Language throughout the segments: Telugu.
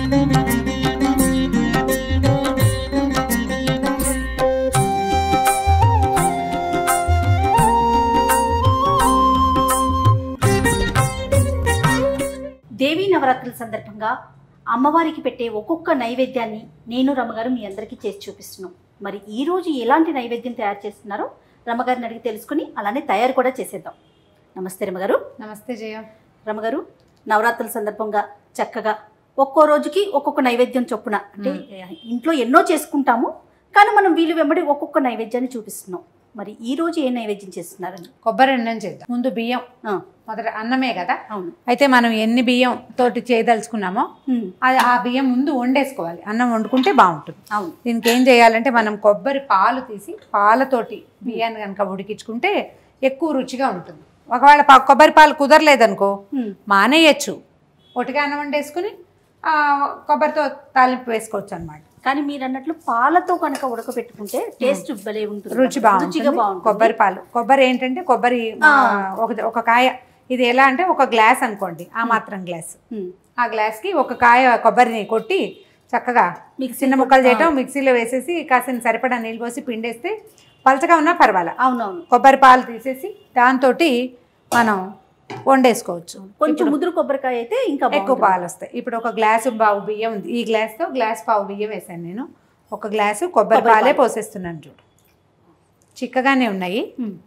దేవీ నవరాత్రుల సందర్భంగా అమ్మవారికి పెట్టే ఒక్కొక్క నైవేద్యాన్ని నేను రమగారు మీ అందరికీ చేసి చూపిస్తున్నాం మరి ఈ రోజు ఎలాంటి నైవేద్యం తయారు చేస్తున్నారో రమగారిని అడిగి తెలుసుకుని అలానే తయారు కూడా చేసేద్దాం నమస్తే రమగారు నమస్తే జయ రమగారు నవరాత్రుల సందర్భంగా చక్కగా ఒక్కో రోజుకి ఒక్కొక్క నైవేద్యం చొప్పున అంటే ఇంట్లో ఎన్నో చేసుకుంటాము కానీ మనం వీలు వెంబడి ఒక్కొక్క నైవేద్యాన్ని చూపిస్తున్నాం మరి ఈ రోజు ఏ నైవేద్యం చేస్తున్నారని కొబ్బరి అన్నం చేద్దాం ముందు బియ్యం ఆ, మొదట అన్నమే కదా అవును అయితే మనం ఎన్ని బియ్యం తోటి చేయదలుచుకున్నామో ఉమ్, అది ఆ బియ్యం ముందు వండేసుకోవాలి అన్నం వండుకుంటే బాగుంటుంది అవును దీనికి ఏం చేయాలంటే మనం కొబ్బరి పాలు తీసి పాలతోటి బియ్యాన్ని కనుక ఉడికించుకుంటే ఎక్కువ రుచిగా ఉంటుంది ఒకవేళ పా- కొబ్బరి పాలు కుదరలేదనుకో ఉమ్, మానేయచ్చు ఒటిగా అన్నం వండేసుకుని ఆ, కొబ్బరితో తాలింపు వేసుకోవచ్చు అనమాట కానీ మీరు అన్నట్లు పాలతో కనుక ఉడకబెట్టుకుంటే టేస్ట్ భలే ఉంటుంది రుచి రుచిగా బాగుంటుంది బాగుంటుంది కొబ్బరి పాలు కొబ్బరి ఏంటంటే కొబ్బరి ఆ, ఒక ఒక కాయ ఇది ఎలా అంటే ఒక గ్లాస్ అనుకోండి ఆ మాత్రం గ్లాస్ ఉమ్, ఆ గ్లాస్కి ఒక కాయ కొబ్బరిని కొట్టి చక్కగా మిక్సీ చిన్న ముక్కలు చేయటం మిక్సీలో వేసేసి కాసిన సరిపడా నీళ్ళు పోసి పిండేస్తే పలచగా ఉన్నా పర్వాలా అవునవును కొబ్బరి పాలు తీసేసి దాంతో మనం వండేసుకోవచ్చు కొంచెం ముదురు కొబ్బరికాయ అయితే ఇంకా ఎక్కువ బాగుంటుంది. పాలు వస్తాయి ఇప్పుడు ఒక గ్లాసు పావు బియ్యం ఉంది ఈ గ్లాస్తో గ్లాస్ పావు బియ్యం వేసాను నేను ఒక గ్లాసు కొబ్బరి కొబ్బరి పాలే పాలు. పోసేస్తున్నాను చూడు చిక్కగానే ఉన్నాయి ఉమ్,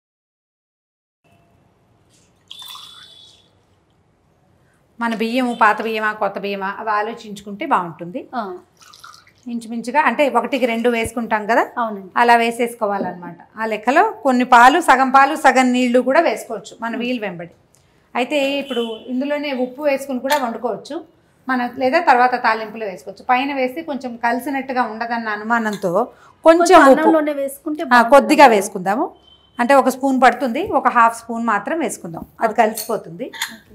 మన బియ్యము పాత బియ్యమా కొత్త బియ్యమా అవి ఆలోచించుకుంటే బాగుంటుంది ఆ, ఇంచుమించుగా అంటే ఒకటికి రెండు వేసుకుంటాం కదా అవునండి అలా వేసేసుకోవాలన్నమాట ఆ లెక్కలో కొన్ని పాలు సగం పాలు సగం నీళ్లు కూడా వేసుకోవచ్చు మన వీలు వెంబడి అయితే ఇప్పుడు ఇందులోనే ఉప్పు వేసుకుని కూడా వండుకోవచ్చు మన లేదా తర్వాత తాలింపులో వేసుకోవచ్చు పైన వేస్తే కొంచెం కలిసినట్టుగా ఉండదన్న అనుమానంతో కొంచెం కొంచెం ఉప్పు అన్నంలోనే వేసుకుంటే ఆ, బాగుంటుంది. కొద్దిగా వేసుకుందాము అంటే ఒక స్పూన్ పడుతుంది ఒక హాఫ్ స్పూన్ మాత్రం వేసుకుందాం అది కలిసిపోతుంది ఓకే.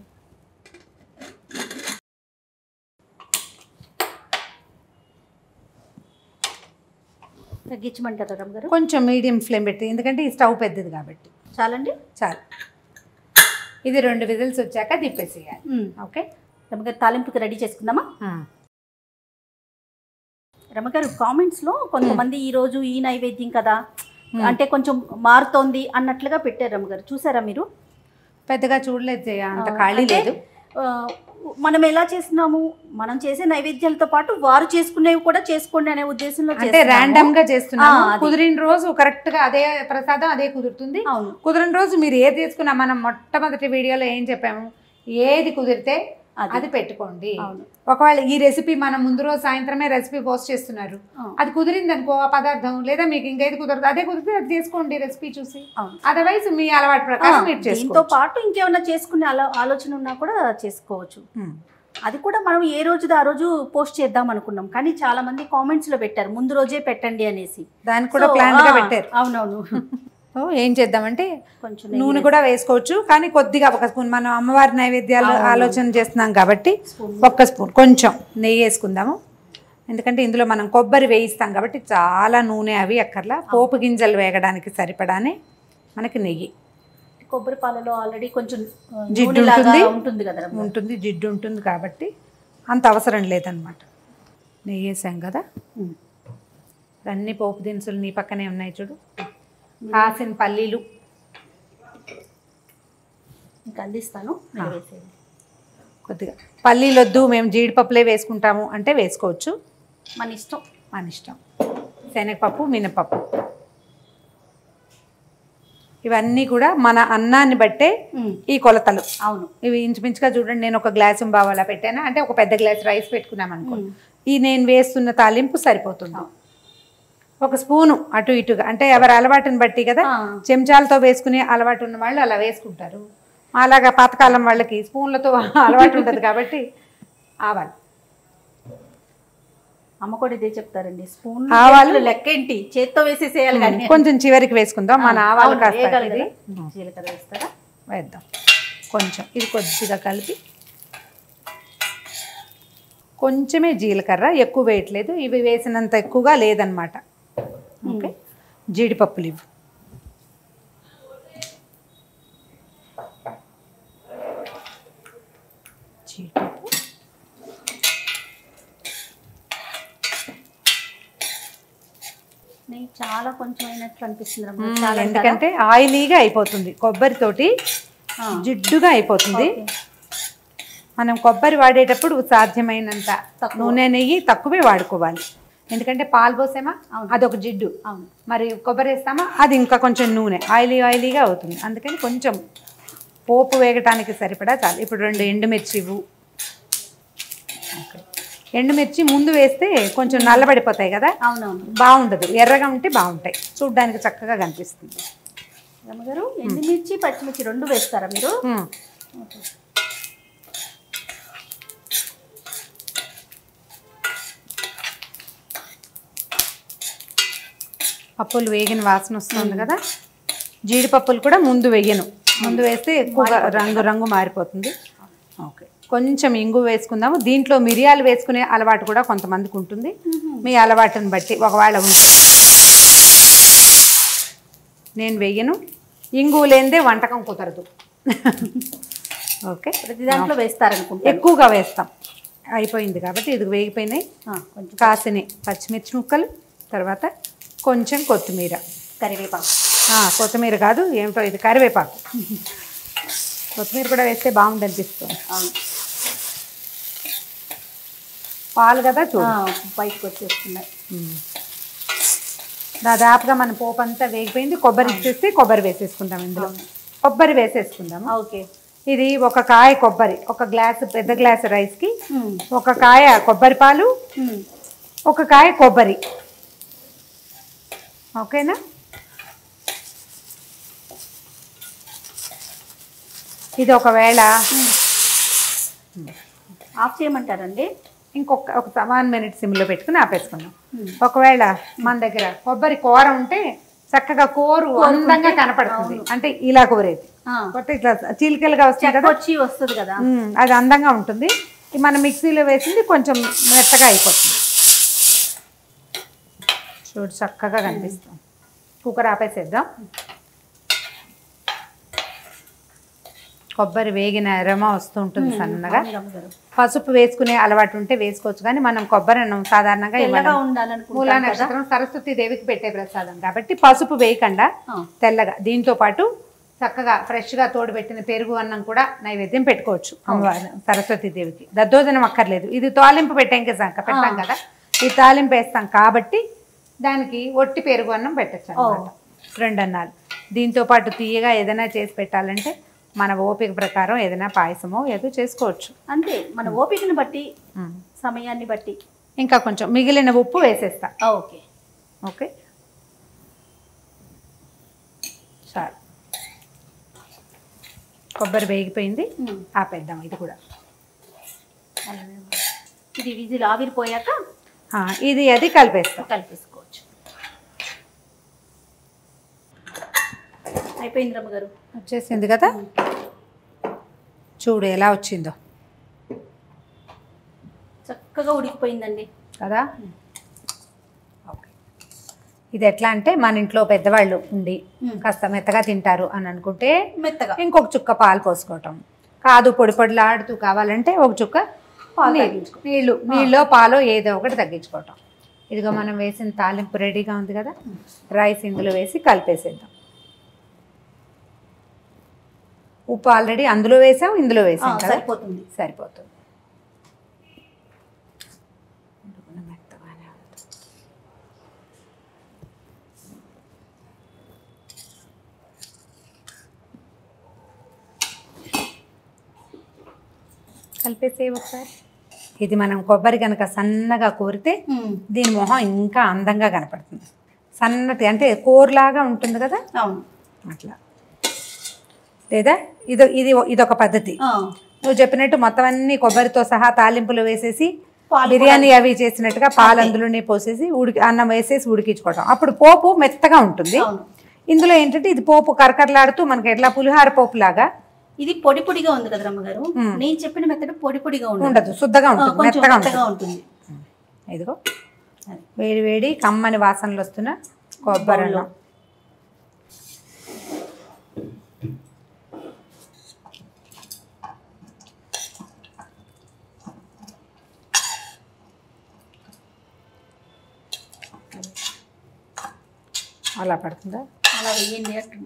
తగ్గించమంటారా రమ్ గారు కొంచెం మీడియం ఫ్లేమ్ పెట్టి ఎందుకంటే ఈ స్టవ్ పెద్దది కాబట్టి చాలండి చాలు ఇది రెండు విజిల్స్ వచ్చాక దిప్పేసేయాలి ఉమ్, ఓకే రమగారు తాలింపుకి రెడీ చేసుకుందామా రమగారు కామెంట్స్ లో కొంతమంది ఈ రోజు ఈ నైవేద్యం కదా అంటే కొంచెం మారుతోంది అన్నట్లుగా పెట్టారు రమగారు చూసారా మీరు పెద్దగా చూడలేదు జయ అంత ఆ, ఖాళీ అంటే, లేదు ఆ, మనం ఎలా చేస్తున్నాము మనం చేసే నైవేద్యాలతో పాటు వారు చేసుకునేవి కూడా చేసుకోండి అనే ఉద్దేశంలో అంటే చేస్తున్నాము. ర్యాండమ్ గా చేస్తున్నాము ఆ, అది. కుదిరిన రోజు కరెక్ట్ గా అదే ప్రసాదం అదే కుదురుతుంది అవును కుదిరిన రోజు మీరు ఏది తీసుకున్నా మనం మొట్టమొదటి వీడియోలో ఏం చెప్పాము ఏది కుదిరితే అది. అది పెట్టుకోండి అవును ఒకవేళ ఈ రెసిపీ మనం ముందు రోజు సాయంత్రమే రెసిపీ పోస్ట్ చేస్తున్నారు ఆ. అది కుదిరింది అనుకో ఆ పదార్థం లేదా మీకు ఇంకేది కుదరదు అదే కుదిరితే అది చేసుకోండి రెసిపీ చూసి అవును అదర్వైజ్ మీ అలవాటు ఆ, ప్రకారం మీరు దీంతో చేసుకోవచ్చు పాటు ఇంకేమైనా చేసుకునే ఆలో ఆలోచన ఉన్నా కూడా చేసుకోవచ్చు ఉమ్. అది కూడా మనం ఏ రోజుది ఆ రోజు పోస్ట్ చేద్దాం అనుకున్నాం కానీ చాలా మంది కామెంట్స్ లో పెట్టారు ముందు రోజే పెట్టండి అనేసి దానికి కూడా So, ప్లాన్ గా ఆ, పెట్టారు అవునవును సో ఏం చేద్దామంటే కొంచెం నూనె కూడా వేసుకోవచ్చు కానీ కొద్దిగా ఒక స్పూన్ మనం అమ్మవారి నైవేద్యాలు ఆలోచన చేస్తున్నాం కాబట్టి స్పూన్ ఒక్క స్పూన్ కొంచెం నెయ్యి వేసుకుందాము ఎందుకంటే ఇందులో మనం కొబ్బరి వేయిస్తాం కాబట్టి చాలా నూనె అవి అక్కర్లా పోపు గింజలు వేగడానికి సరిపడానే మనకి నెయ్యి కొబ్బరి పాలలో ఆల్రెడీ కొంచెం ఆ, జిడ్డు నూనెలాగా ఉంటుంది. ఉంటుంది కదా రమ్య. ఉంటుంది జిడ్డు ఉంటుంది కాబట్టి అంత అవసరం లేదనమాట నెయ్యి వేసాం కదా ఉమ్. అన్ని పోపు దినుసులు నీ పక్కనే ఉన్నాయి చూడు కాసిన పల్లీలు ఇంకా అందిస్తాను మీరు వేసేయండి. కొద్దిగా పల్లీలు వద్దు మేము జీడిపప్పులే వేసుకుంటాము అంటే వేసుకోవచ్చు మన ఇష్టం మన ఇష్టం శనగపప్పు మినపప్పు ఇవన్నీ కూడా మన అన్నాన్ని బట్టే ఉమ్, ఈ కొలతలు అవును ఇవి ఇంచుమించుగా చూడండి నేను ఒక గ్లాసు బావాలా పెట్టాను అంటే ఒక పెద్ద గ్లాస్ రైస్ పెట్టుకున్నాం అనుకో ఉమ్. ఈ నేను వేస్తున్న తాలింపు సరిపోతుంది ఒక స్పూను అటు ఇటుగా అంటే ఎవరి అలవాటుని బట్టి కదా ఆ. చెంచాలతో వేసుకునే అలవాటు ఉన్న వాళ్ళు అలా వేసుకుంటారు అలాగా పాతకాలం వాళ్ళకి స్పూన్లతో అలవాటు ఉంటుంది కాబట్టి ఆవాలు అమ్మ కూడా ఇదే చెప్తారండి స్పూన్ ఆవాలు? లెక్క ఏంటి చేత్తో వేసేసేయాలి కానీ కొంచెం చివరికి వేసుకుందాం మన ఆవాలు అవును, కాస్త వేగాలి ఇది కదా. జీలకర్ర వేస్తారా వేద్దాం కొంచెం ఇది కొద్దిగా కలిపి కొంచెమే జీలకర్ర ఎక్కువ వేయట్లేదు ఇవి వేసినంత ఎక్కువగా లేదనమాట ఓకే జీడిపప్పులు ఇవి జీడిపప్పు నెయ్యి చాలా కొంచెం అయినట్లు అనిపిస్తుంది రమ్మ మ్మ్, చాలా ఎందుకంటే ఆయిలీగా అయిపోతుంది కొబ్బరితోటి ఆ. జిడ్డుగా అయిపోతుంది ఓకే. మనం కొబ్బరి వాడేటప్పుడు సాధ్యమైనంత తక్కువ. నూనె నెయ్యి తక్కువే వాడుకోవాలి ఎందుకంటే పాలు పోసామా అవును. అదొక జిడ్డు అవును మరి కొబ్బరి వేస్తామా అది ఇంకా కొంచెం నూనె ఆయిలీ ఆయిలీగా అవుతుంది అందుకని కొంచెం పోపు వేగటానికి సరిపడా చాలు ఇప్పుడు రెండు ఎండుమిర్చి ఇవ్వు ఓకే. ఎండుమిర్చి ముందు వేస్తే కొంచెం నల్లబడిపోతాయి కదా అవునవును బాగుండదు ఎర్రగా ఉంటే బాగుంటాయి చూడ్డానికి చక్కగా కనిపిస్తుంది రమ్మగారు ఎండుమిర్చి పచ్చిమిర్చి రెండు వేస్తారా మీరు మ్మ్. ఓకే. పప్పులు వేగిన వాసన వస్తుంది కదా జీడిపప్పులు కూడా ముందు వేయను ముందు వేస్తే ఎక్కువగా రంగు రంగు మారిపోతుంది ఓకే కొంచెం ఇంగు వేసుకుందాము దీంట్లో మిరియాలు వేసుకునే అలవాటు కూడా కొంతమందికి ఉంటుంది మీ అలవాటుని బట్టి ఒకవేళ ఉంటే నేను వెయ్యను ఇంగు లేనిదే వంటకం కుదరదు ఓకే ప్రతి దాంట్లో వేస్తారనుకుంటా ఎక్కువగా వేస్తాం అయిపోయింది కాబట్టి ఇది వేగిపోయినాయి ఆ, కొంచెం కాసిని పచ్చిమిర్చి ముక్కలు తర్వాత కొంచెం కొత్తిమీర కరివేపాకు ఆ, కొత్తిమీర కాదు ఏమిటో ఇది కరివేపాకు కొత్తిమీర కూడా వేస్తే బాగుంది అనిపిస్తుంది అవును పాలు కదా ఆ, చూడు బయటకు వచ్చేస్తున్నాయి ఉమ్. దాదాపుగా మన పోపు అంతా వేగిపోయింది కొబ్బరి ఇచ్చేస్తే కొబ్బరి వేసేసుకుందాం ఇందులో కొబ్బరి వేసేసుకుందాము ఓకే ఇది ఒక కాయ కొబ్బరి ఒక గ్లాస్ పెద్ద గ్లాస్ రైస్కి ఉమ్, ఒక కాయ కొబ్బరి పాలు ఉమ్, ఒక కాయ కొబ్బరి ఓకేనా ఇది ఒకవేళ ఆఫ్ చేయమంటారండి ఇంకొక ఒక వన్ మినిట్ సిమ్లో పెట్టుకుని ఆపేసుకుందాం ఉమ్. ఒకవేళ మన దగ్గర కొబ్బరి కూర ఉంటే చక్కగా కోరు అందంగా కనపడుతుంది అంటే ఇలా కోరేది ఆ, కొత్త ఇట్లా చీలికలుగా వస్తుంది కదా వచ్చి వస్తుంది కదా ఉమ్, అది అందంగా ఉంటుంది ఈ మనం మిక్సీలో వేసింది కొంచెం మెత్తగా అయిపోతుంది చూడు చక్కగా కనిపిస్తుంది కుక్కర్ ఆపేసేద్దాం కొబ్బరి వేగిన ఎరమ వస్తుంటుంది సన్నగా అవును రమ్మగారు. పసుపు వేసుకునే అలవాటు ఉంటే వేసుకోవచ్చు కానీ మనం కొబ్బరి అన్నం సాధారణంగా తెల్లగా ఇవ్వడం. మూలా ఉండాలనుకుంటాం కదా నక్షత్రం సరస్వతి దేవికి పెట్టే ప్రసాదం కాబట్టి పసుపు వేయకుండా ఆ, తెల్లగా దీంతో పాటు చక్కగా ఫ్రెష్గా తోడుపెట్టిన పెరుగు అన్నం కూడా నైవేద్యం పెట్టుకోవచ్చు అమ్మవారు సరస్వతి దేవికి దద్దోజనం అక్కర్లేదు ఇది తాలింపు పెట్టాం కదా పెట్టాం కదా ఈ తాలింపు వేస్తాం కాబట్టి దానికి ఒట్టి పెరుగు అన్నం పెట్టచ్చు అన్నమాట రెండు అన్నాలు దీంతో పాటు తీయగా ఏదైనా చేసి పెట్టాలంటే మన ఓపిక ప్రకారం ఏదైనా పాయసమో ఏదో చేసుకోవచ్చు అంతే మన ఓపికని బట్టి ఉమ్. సమయాన్ని బట్టి ఇంకా కొంచెం మిగిలిన ఉప్పు వేసేస్తా ఆ, ఓకే ఓకే చాలు కొబ్బరి వేగిపోయింది ఉమ్, ఆపేద్దాం ఇది కూడా అలానే ఉంది. ఇది విజిల్ ఆవిరిపోయాక ఆ, ఇది అది కలిపేస్తాం కలిపేసుకోవచ్చు అయిపోయింది రమ్మగారు వచ్చేసింది కదా చూడు ఎలా వచ్చిందో చక్కగా ఉడికిపోయిందండి కదా ఓకే ఇది ఎట్లా అంటే మన ఇంట్లో పెద్దవాళ్ళు ఉండి ఉమ్. కాస్త మెత్తగా తింటారు అని అనుకుంటే మెత్తగా ఇంకొక చుక్క పాలు పోసుకోవటం కాదు పొడి పొడిలాడుతూ కావాలంటే ఒక చుక్క పాలు నీళ్ళు తగ్గించుకో. నీళ్ళు నీళ్ళో పాలో ఏదో ఒకటి తగ్గించుకోవటం ఇదిగో మనం వేసిన తాలింపు రెడీగా ఉంది కదా రైస్ ఇందులో వేసి కలిపేసేద్దాం ఉప్పు ఆల్రెడీ అందులో వేసాం ఇందులో ఆ, వేసాం కదా సరిపోతుంది సరిపోతుంది ఉడుకున మెత్తగానే ఉంది. కలిపేసే ఒకసారి ఇది మనం కొబ్బరి కనుక సన్నగా కోరితే ఉమ్, దీని మొహం ఇంకా అందంగా కనపడుతుంది సన్నటి అంటే కూరలాగా ఉంటుంది కదా అవును అట్లా లేదా ఇది ఇది ఇదొక పద్ధతి ఆ, నువ్వు చెప్పినట్టు మొత్తం అన్ని కొబ్బరితో సహా తాలింపులు వేసేసి పాలు బిర్యానీ అవి చేసినట్టుగా పాలు అందులోనే పోసేసి ఉడికి అన్నం వేసేసి ఉడికించుకోవటం అప్పుడు పోపు మెత్తగా ఉంటుంది అవును ఇందులో ఏంటంటే ఇది పోపు కరకరలాడుతూ మనకి ఎట్లా పులిహార పోపు లాగా ఇది పొడి పొడిగా ఉంది కదా రమ్మగారు నేను చెప్పిన మెత్తడ్ పొడి పొడిగా ఉండదు ఉండదు శుద్ధగా ఆ, ఉంటుంది కొంచెం మెత్తగా ఉంటుంది మెత్తగా ఉంటుంది ఇదిగో అది. వేడి వేడి కమ్మని వాసనలు వస్తున్న కొబ్బరి అన్నం అలా పడుతుందా అలా వేయండి అంటున్నా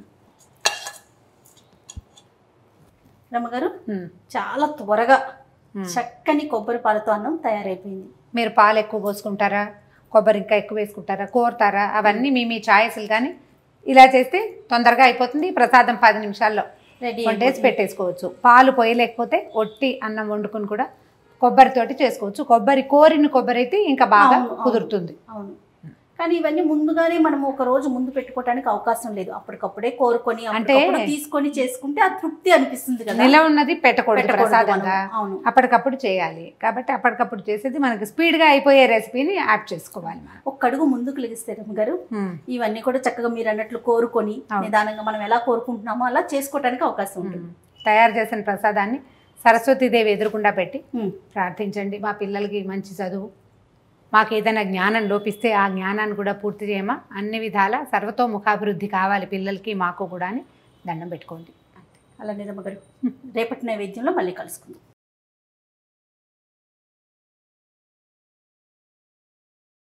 రమ్మగారు ఉమ్. చాలా త్వరగా మ్మ్. చక్కని కొబ్బరి పాలతో అన్నం తయారైపోయింది మీరు పాలు ఎక్కువ పోసుకుంటారా కొబ్బరి ఇంకా ఎక్కువ వేసుకుంటారా కోరుతారా అవన్నీ మీ మీ ఛాయిస్లు కానీ ఇలా చేస్తే తొందరగా అయిపోతుంది ప్రసాదం పది నిమిషాల్లో రెడీ వంటేసి పెట్టేసుకోవచ్చు పాలు పోయలేకపోతే ఒట్టి అన్నం వండుకుని కూడా కొబ్బరితోటి చేసుకోవచ్చు కొబ్బరి కోరిన కొబ్బరి అయితే ఇంకా బాగా అవును, అవును. కుదురుతుంది అవును కానీ ఇవన్నీ ముందుగానే మనం ఒక రోజు ముందు పెట్టుకోవడానికి అవకాశం లేదు అప్పటికప్పుడే కోరుకొని అప్పటికప్పుడు తీసుకొని చేసుకుంటే ఆ తృప్తి అనిపిస్తుంది కదా నిల ఉన్నది పెట్టకూడదు పెట్టకూడదు ప్రసాదంగా మనం. అవును అప్పటికప్పుడు చేయాలి కాబట్టి అప్పటికప్పుడు చేసేది మనకి స్పీడ్గా అయిపోయే రెసిపీని యాడ్ చేసుకోవాలి మనం ఒక్క అడుగు ముందుకు లెగిస్తే రమ్మ గారు ఉమ్. ఇవన్నీ కూడా చక్కగా మీరు అన్నట్లు కోరుకొని అవును. నిదానంగా మనం ఎలా కోరుకుంటున్నామో అలా చేసుకోవడానికి అవకాశం ఉంటుంది తయారు చేసిన ప్రసాదాన్ని సరస్వతీదేవి ఎదురుకుండా పెట్టి ఉమ్. ప్రార్థించండి మా పిల్లలకి మంచి చదువు మాకు ఏదైనా జ్ఞానం లోపిస్తే ఆ జ్ఞానాన్ని కూడా పూర్తి చేయమా అన్ని విధాల సర్వతోముఖాభివృద్ధి కావాలి పిల్లలకి మాకు కూడా అని దండం పెట్టుకోండి అలానే రమ్మగారు రేపటి నైవేద్యంలో మళ్ళీ కలుసుకుందాం